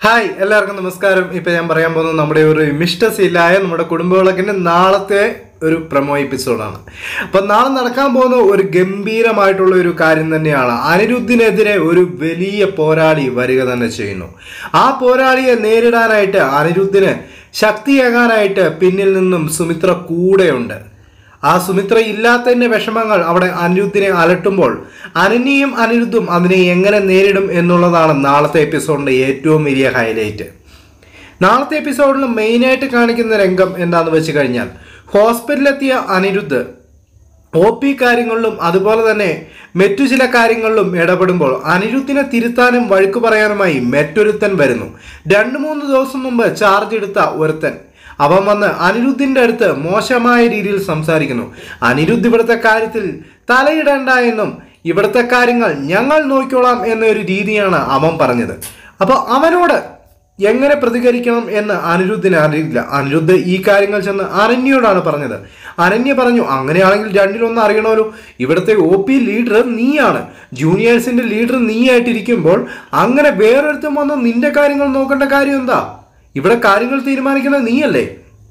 hi എല്ലാവർക്കും നമസ്കാരം ഇപ്പൊ ഞാൻ പറയാൻ പോകുന്നത് നമ്മുടെ ഒരു മിഷ്ടസില്ലായ നമ്മുടെ കുടുംബവിളക്കിന്റെ നാളത്തെ ഒരു പ്രൊമോ എപ്പിസോഡാണ് അപ്പൊ നാളെ നടക്കാൻ പോകുന്ന ഒരു ഗംഭീരമായിട്ടുള്ള ഒരു കാര്യം തന്നെയാണ് അനിരുദ്ധിനെതിരെ ഒരു വലിയ പോരാളി വരിക തന്നെ ചെയ്യുന്നു ആ പോരാളിയെ നേരിടാനായിട്ട് അനിരുദ്ധിന് ശക്തിയേകാനായിട്ട് പിന്നിൽ നിന്നും സുമിത്ര കൂടെയുണ്ട് ആ സുമിത്ര ഇല്ലാത്തതിന്റെ വിഷമങ്ങൾ അവിടെ അനിരുദ്ധിനെ അലട്ടുമ്പോൾ അനന്യയും അനിരുദ്ധും അതിനെ എങ്ങനെ നേരിടും എന്നുള്ളതാണ് നാളത്തെ എപ്പിസോഡിന്റെ ഏറ്റവും വലിയ ഹൈലൈറ്റ് നാളത്തെ എപ്പിസോഡിൽ മെയിനായിട്ട് കാണിക്കുന്ന രംഗം എന്താന്ന് വെച്ച് കഴിഞ്ഞാൽ ഹോസ്പിറ്റലിലെത്തിയ അനിരുദ്ധ് ഒ പി കാര്യങ്ങളിലും അതുപോലെ തന്നെ മറ്റു ചില കാര്യങ്ങളിലും ഇടപെടുമ്പോൾ അനിരുദ്ധിനെ തിരുത്താനും വഴുക്കു പറയാനുമായി മറ്റൊരുത്തൻ വരുന്നു രണ്ടു മൂന്ന് ദിവസം മുമ്പ് ചാർജ് എടുത്ത ഒരുത്തൻ അവൻ വന്ന് അനിരുദ്ധിന്റെ അടുത്ത് മോശമായ രീതിയിൽ സംസാരിക്കുന്നു അനിരുദ്ധ് ഇവിടുത്തെ കാര്യത്തിൽ തലയിടണ്ട എന്നും ഇവിടുത്തെ കാര്യങ്ങൾ ഞങ്ങൾ നോക്കിക്കോളാം എന്നൊരു രീതിയാണ് അവൻ പറഞ്ഞത് അപ്പോൾ അവനോട് എങ്ങനെ പ്രതികരിക്കണം എന്ന് അനിരുദ്ധിന് അറിയില്ല അനിരുദ്ധ് ഈ കാര്യങ്ങൾ ചെന്ന് അനന്യയോടാണ് പറഞ്ഞത് അനന്യ പറഞ്ഞു അങ്ങനെയാണെങ്കിൽ രണ്ടിലൊന്ന് അറിയണമല്ലോ ഇവിടുത്തെ ഒ പി ലീഡർ നീയാണ് ജൂനിയേഴ്സിന്റെ ലീഡർ നീയായിട്ടിരിക്കുമ്പോൾ അങ്ങനെ വേറൊരുത്തം വന്ന് നിന്റെ കാര്യങ്ങൾ നോക്കേണ്ട കാര്യം എന്താ ഇവിടെ കാര്യങ്ങൾ തീരുമാനിക്കുന്നത് നീയല്ലേ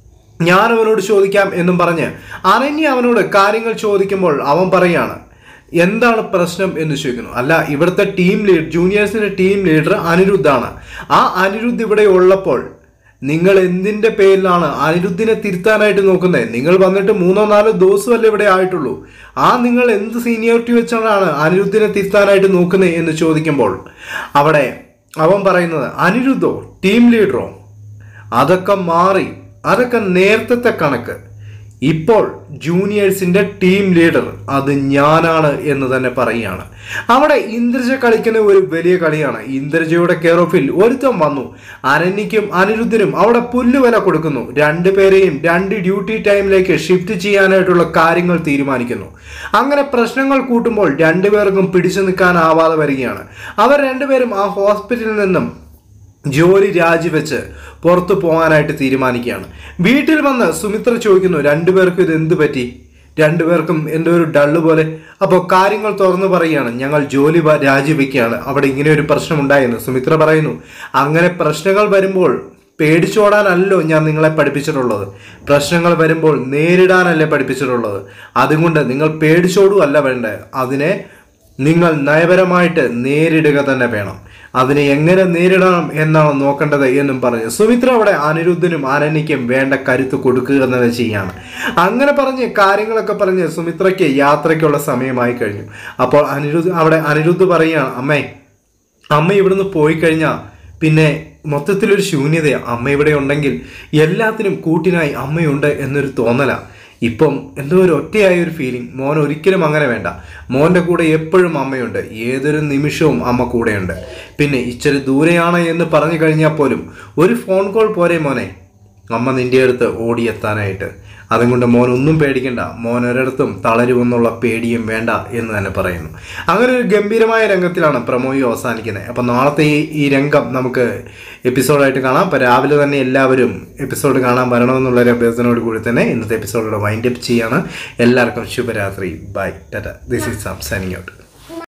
ഞാൻ അവനോട് ചോദിക്കാം എന്നും പറഞ്ഞ് അനന്യ അവനോട് കാര്യങ്ങൾ ചോദിക്കുമ്പോൾ അവൻ പറയാണ് എന്താണ് പ്രശ്നം എന്ന് ചോദിക്കുന്നു അല്ല ഇവിടുത്തെ ടീം ലീഡ് ജൂനിയേഴ്സിന്റെ ടീം ലീഡർ അനിരുദ്ധാണ് ആ അനിരുദ്ധ് ഇവിടെ ഉള്ളപ്പോൾ നിങ്ങൾ എന്തിന്റെ പേരിലാണ് അനിരുദ്ധിനെ തിരുത്താനായിട്ട് നോക്കുന്നത് നിങ്ങൾ വന്നിട്ട് മൂന്നോ നാലോ ദിവസമല്ലേ ഇവിടെ ആയിട്ടുള്ളൂ ആ നിങ്ങൾ എന്ത് സീനിയോറിറ്റി വെച്ചാണ് അനിരുദ്ധിനെ തിരുത്താനായിട്ട് നോക്കുന്നത് എന്ന് ചോദിക്കുമ്പോൾ അവിടെ അവൻ പറയുന്നത് അനിരുദ്ധോ ടീം ലീഡറോ അതൊക്കെ മാറി അതൊക്കെ നേരത്തെ കണക്ക് ഇപ്പോൾ ജൂനിയേഴ്സിന്റെ ടീം ലീഡർ അത് ഞാനാണ് എന്ന് തന്നെ പറയുകയാണ് അവിടെ ഇന്ദ്രജ കളിക്കുന്ന ഒരു വലിയ കളിയാണ് ഇന്ദ്രജയുടെ കെയർ ഓഫിൽ ഒരുത്തം വന്നു അനന്യയ്ക്കും അനിരുദ്ധിനും അവിടെ പുല്ലുവില കൊടുക്കുന്നു രണ്ടുപേരെയും രണ്ട് ഡ്യൂട്ടി ടൈമിലേക്ക് ഷിഫ്റ്റ് ചെയ്യാനായിട്ടുള്ള കാര്യങ്ങൾ തീരുമാനിക്കുന്നു അങ്ങനെ പ്രശ്നങ്ങൾ കൂട്ടുമ്പോൾ രണ്ടുപേർക്കും പിടിച്ചു നിൽക്കാനാവാതെ വരികയാണ് അവർ രണ്ടുപേരും ആ ഹോസ്പിറ്റലിൽ നിന്നും ജോലി രാജിവെച്ച് പുറത്തു പോകാനായിട്ട് തീരുമാനിക്കുകയാണ് വീട്ടിൽ വന്ന് സുമിത്ര ചോദിക്കുന്നു രണ്ടുപേർക്കും ഇത് എന്ത് പറ്റി രണ്ടുപേർക്കും എന്തോ ഒരു ഡള്ള് പോലെ അപ്പോൾ കാര്യങ്ങൾ തുറന്നു പറയുകയാണ് ഞങ്ങൾ ജോലി വ- രാജിവെക്കുകയാണ് അവിടെ ഇങ്ങനെ ഒരു പ്രശ്നം ഉണ്ടായിരുന്നു സുമിത്ര പറയുന്നു അങ്ങനെ പ്രശ്നങ്ങൾ വരുമ്പോൾ പേടിച്ചോടാനല്ലോ ഞാൻ നിങ്ങളെ പഠിപ്പിച്ചിട്ടുള്ളത് പ്രശ്നങ്ങൾ വരുമ്പോൾ നേരിടാനല്ലേ പഠിപ്പിച്ചിട്ടുള്ളത് അതുകൊണ്ട് നിങ്ങൾ പേടിച്ചോടുകയല്ല വേണ്ടത് അതിനെ നിങ്ങൾ നയപരമായിട്ട് നേരിടുക തന്നെ വേണം അതിനെ എങ്ങനെ നേരിടണം എന്നാണ് നോക്കേണ്ടത് എന്നും പറഞ്ഞു സുമിത്ര അവിടെ അനിരുദ്ധനും അനന്യയ്ക്കും വേണ്ട കരുത്ത് കൊടുക്കുക തന്നെ ചെയ്യാണ് അങ്ങനെ പറഞ്ഞ് കാര്യങ്ങളൊക്കെ പറഞ്ഞ് സുമിത്രയ്ക്ക് യാത്രയ്ക്കുള്ള സമയമായി കഴിഞ്ഞു അപ്പോൾ അനിരുദ്ധ് അവിടെ അനിരുദ്ധ് പറയുകയാണ് അമ്മേ അമ്മ ഇവിടുന്ന് പോയി കഴിഞ്ഞാൽ പിന്നെ മൊത്തത്തിലൊരു ശൂന്യതയാണ് അമ്മ ഇവിടെ ഉണ്ടെങ്കിൽ എല്ലാത്തിനും കൂട്ടിനായി അമ്മയുണ്ട് എന്നൊരു തോന്നലാണ് ഇപ്പം എന്തോ ഒരു ഒറ്റയായ ഒരു ഫീലിംഗ് മോൻ ഒരിക്കലും അങ്ങനെ വേണ്ട മോൻ്റെ കൂടെ എപ്പോഴും അമ്മയുണ്ട് ഏതൊരു നിമിഷവും അമ്മ കൂടെയുണ്ട് പിന്നെ ഇച്ചിരി ദൂരെയാണ് എന്ന് പറഞ്ഞു കഴിഞ്ഞാൽ പോലും ഒരു ഫോൺ കോൾ പോരെ മോനെ അമ്മ നിന്റെ അടുത്ത് ഓടിയെത്താനായിട്ട് അതുകൊണ്ട് മോൻ ഒന്നും പേടിക്കണ്ട മോൻ ഒരിടത്തും തളരുമെന്നുള്ള പേടിയും വേണ്ട എന്ന് തന്നെ പറയുന്നു അങ്ങനെ ഒരു ഗംഭീരമായ രംഗത്തിലാണ് പ്രമോയി അവസാനിക്കുന്നത് അപ്പം നാളത്തെ ഈ ഈ രംഗം നമുക്ക് എപ്പിസോഡായിട്ട് കാണാം അപ്പം രാവിലെ തന്നെ എല്ലാവരും എപ്പിസോഡ് കാണാൻ വരണമെന്നുള്ള ഒരു അഭ്യർത്ഥനയോട് കൂടി തന്നെ ഇന്നത്തെ എപ്പിസോഡിലൂടെ വൈൻഡ് അപ്പ് ചെയ്യാണ് എല്ലാവർക്കും ശുഭരാത്രി bye tata this is Sam signing out